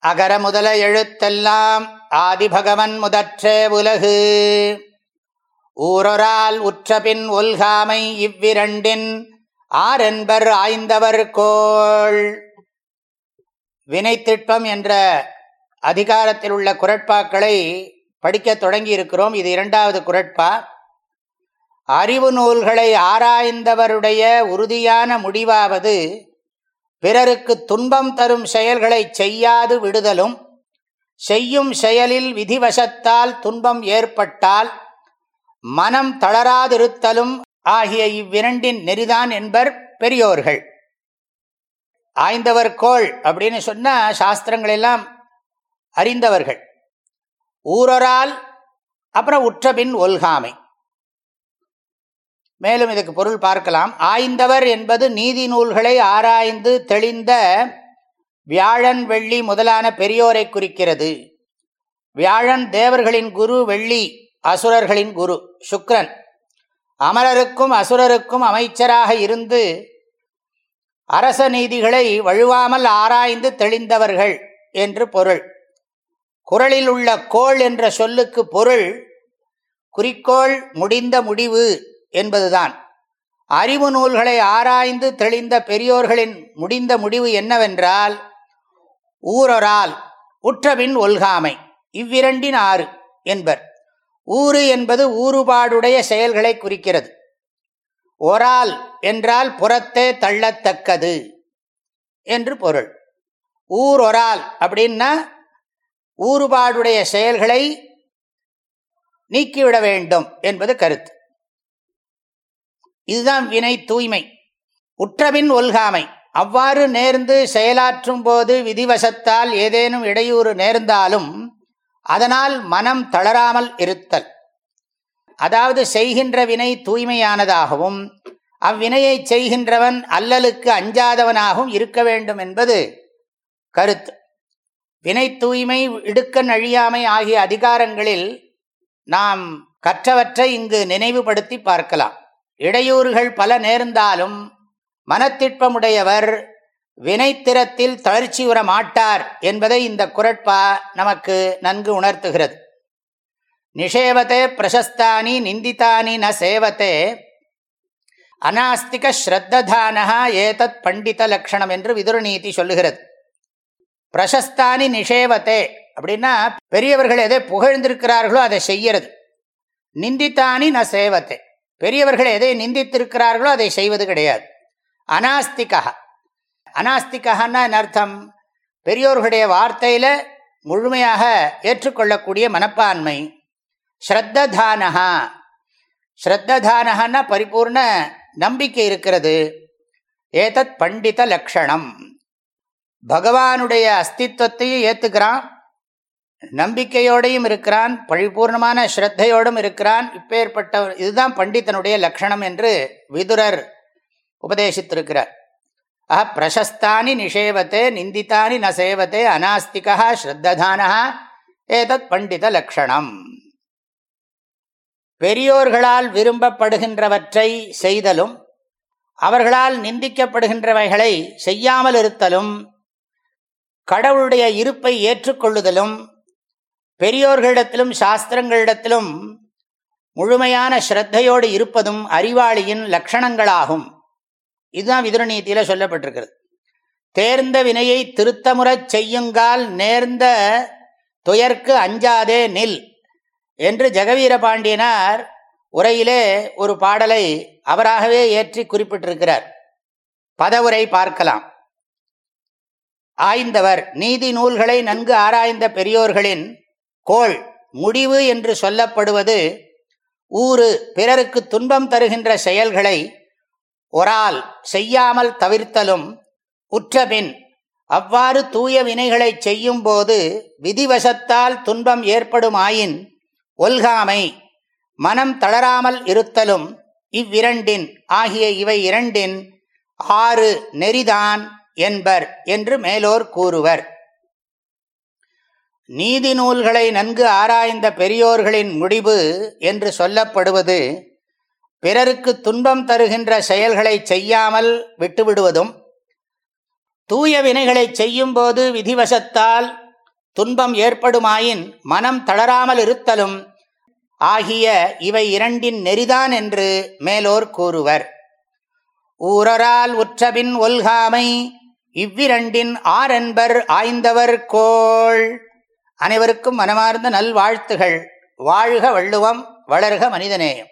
அகர முதல எழுத்தெல்லாம் ஆதிபகவன் முதற்றே உலகு ஊரொரால் உற்றபின் ஒல்காமை இவ்விரண்டின் ஆரென்பர் ஆய்ந்தவர் கோள் வினைத்திட்பம் என்ற அதிகாரத்தில் உள்ள குரட்பாக்களை படிக்க தொடங்கி இருக்கிறோம் இது இரண்டாவது குரட்பா அறிவு நூல்களை ஆராய்ந்தவருடைய உறுதியான முடிவாவது பிறருக்கு துன்பம் தரும் செயல்களை செய்யாது விடுதலும் செய்யும் செயலில் விதிவசத்தால் துன்பம் ஏற்பட்டால் மனம் தளராதிருத்தலும் ஆகிய இவ்விரண்டின் நெறிதான் என்பர் பெரியோர்கள் ஆய்ந்தவர் கோள் அப்படின்னு சொன்னா சாஸ்திரங்கள் எல்லாம் அறிந்தவர்கள் ஊரொரால் அப்புறம் உற்றபின் ஒல்காமை மேலும் இதுக்கு பொருள் பார்க்கலாம் ஆய்ந்தவர் என்பது நீதி நூல்களை ஆராய்ந்து தெளிந்த வியாழன் வெள்ளி முதலான பெரியோரை குறிக்கிறது வியாழன் தேவர்களின் குரு வெள்ளி அசுரர்களின் குரு சுக்ரன் அமரருக்கும் அசுரருக்கும் அமைச்சராக இருந்து அரச நீதிகளை வழுவாமல் ஆராய்ந்து தெளிந்தவர்கள் என்று பொருள் குரலில் உள்ள கோள் என்ற சொல்லுக்கு பொருள் குறிக்கோள் முடிந்த முடிவு என்பதுதான் அறிவு நூல்களை ஆராய்ந்து தெளிந்த பெரியோர்களின் முடிந்த முடிவு என்னவென்றால் ஊரொரால் உற்றபின் ஒல்காமை இவ்விரண்டின் ஆறு என்பர் ஊறு என்பது ஊறுபாடுடைய செயல்களை குறிக்கிறது ஒரால் என்றால் புறத்தே தள்ளத்தக்கது என்று பொருள் ஊர் ஒரால் அப்படின்னா ஊறுபாடுடைய செயல்களை நீக்கிவிட வேண்டும் என்பது கருத்து இதுதான் வினை தூய்மை உற்றபின் ஒல்காமை அவ்வாறு நேர்ந்து செயலாற்றும் போது விதிவசத்தால் ஏதேனும் இடையூறு நேர்ந்தாலும் அதனால் மனம் தளராமல் இருத்தல் அதாவது செய்கின்ற வினை தூய்மையானதாகவும் அவ்வினையை செய்கின்றவன் அல்லலுக்கு அஞ்சாதவனாகவும் இருக்க வேண்டும் என்பது கருத்து வினை தூய்மை இடுக்கண் அழியாமை ஆகிய அதிகாரங்களில் நாம் கற்றவற்றை இங்கு நினைவுபடுத்தி பார்க்கலாம் இடையூறுகள் பல நேர்ந்தாலும் மனத்திற்பமுடையவர் வினைத்திறத்தில் தளர்ச்சி உற மாட்டார் என்பதை இந்த குரட்பா நமக்கு நன்கு உணர்த்துகிறது நிஷேவத்தே பிரசஸ்தானி நிந்தித்தானி ந சேவத்தே அநாஸ்திக ஸ்ரத்ததானஹா ஏதத் பண்டித லக்ஷணம் என்று விதுரநீதி சொல்லுகிறது பிரசஸ்தானி நிஷேவத்தே அப்படின்னா பெரியவர்கள் எதை புகழ்ந்திருக்கிறார்களோ அதை செய்யறது நிந்தித்தானி ந சேவத்தே பெரியவர்கள் எதை நிந்தித்திருக்கிறார்களோ அதை செய்வது கிடையாது அனாஸ்திகா அனாஸ்திகான்னா அர்த்தம் பெரியோர்களுடைய வார்த்தையில் முழுமையாக ஏற்றுக்கொள்ளக்கூடிய மனப்பான்மை ஸ்ரத்ததானஹா ஸ்ரத்ததானஹன்னா பரிபூர்ண நம்பிக்கை இருக்கிறது ஏதத் பண்டித லக்ஷணம் பகவானுடைய அஸ்தித்வத்தையும் ஏற்றுக்கிறான் நம்பிக்கையோடையும் இருக்கிறான் பரிபூர்ணமான ஸ்ரத்தையோடும் இருக்கிறான் இப்பேற்பட்ட இதுதான் பண்டித்தனுடைய லட்சணம் என்று விதுரர் உபதேசித்திருக்கிறார் ஆஹ் பிரசஸ்தானி நிஷேவத்தே நிந்தித்தானி ந சேவத்தே அநாஸ்திகா ஸ்ரத்ததானா ஏதத் பண்டித லட்சணம் பெரியோர்களால் விரும்பப்படுகின்றவற்றை செய்தலும் அவர்களால் நிந்திக்கப்படுகின்றவைகளை செய்யாமல் இருத்தலும் கடவுளுடைய இருப்பை ஏற்றுக்கொள்ளுதலும் பெரியோர்களிடத்திலும் சாஸ்திரங்களிடத்திலும் முழுமையான ஸ்ரத்தையோடு இருப்பதும் அறிவாளியின் லட்சணங்களாகும் இதுதான் விதுரநீதியில் சொல்லப்பட்டிருக்கிறது தேர்ந்த வினையை திருத்தமுறச் செய்யுங்கால் நேர்ந்த துயர்க்கு அஞ்சாதே நில் என்று ஜெகவீர பாண்டியனார் உரையிலே ஒரு பாடலை அவராகவே ஏற்றி குறிப்பிட்டிருக்கிறார் பதவுரை பார்க்கலாம் ஆய்ந்தவர் நீதி நூல்களை நன்கு ஆராய்ந்த பெரியோர்களின் கோள் முடிவு என்று சொல்லப்படுவது ஊறு பிறருக்கு துன்பம் தருகின்ற செயல்களை ஒரால் செய்யாமல் தவிர்த்தலும் உற்றபின் அவ்வாறு தூய வினைகளை செய்யும் போது விதிவசத்தால் துன்பம் ஏற்படுமாயின் ஒல்காமை மனம் தளராமல் இருத்தலும் இவ்விரண்டின் ஆகிய இவை இரண்டின் ஆறு நெறிதான் என்பர் என்று மேலோர் கூறுவர் நீதி நூல்களை நன்கு ஆராய்ந்த பெரியோர்களின் முடிவு என்று சொல்லப்படுவது பிறருக்கு துன்பம் தருகின்ற செயல்களை செய்யாமல் விட்டுவிடுவதும் தூய வினைகளை செய்யும்போது விதிவசத்தால் துன்பம் ஏற்படுமாயின் மனம் தளராமல் இருத்தலும் ஆகிய இவை இரண்டின் நெறிதான் என்று மேலோர் கூறுவர் ஊரரால் உற்றபின் ஒல்காமை இவ்விரண்டின் ஆரென்பர் ஆய்ந்தவர் கோள் அனைவருக்கும் மனமார்ந்த நல்வாழ்த்துகள் வாழ்க வள்ளுவம் வளர்க மனிதநேயம்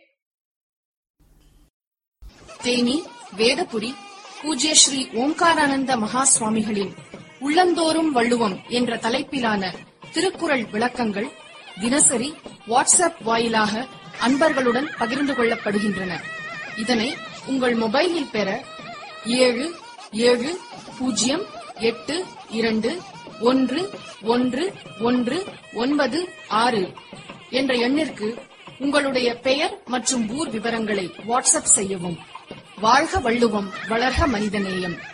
தேனி வேதபுரி பூஜ்ய ஸ்ரீ ஓம்காரானந்த மகா சுவாமிகளின் உள்ளந்தோறும் வள்ளுவம் என்ற தலைப்பிலான திருக்குறள் விளக்கங்கள் தினசரி வாட்ஸ்அப் வாயிலாக அன்பர்களுடன் பகிர்ந்து கொள்ளப்படுகின்றன இதனை உங்கள் மொபைலில் பெற ஏழு ஏழு பூஜ்ஜியம் எட்டு இரண்டு ஒன்று ஒன்று ஒன்று ஒன்பது ஆறு என்ற எண்ணிற்கு உங்களுடைய பெயர் மற்றும் ஊர் விவரங்களை வாட்ஸ்அப் செய்யவும் வாழ்க வள்ளுவம் வளர்க மனிதநேயம்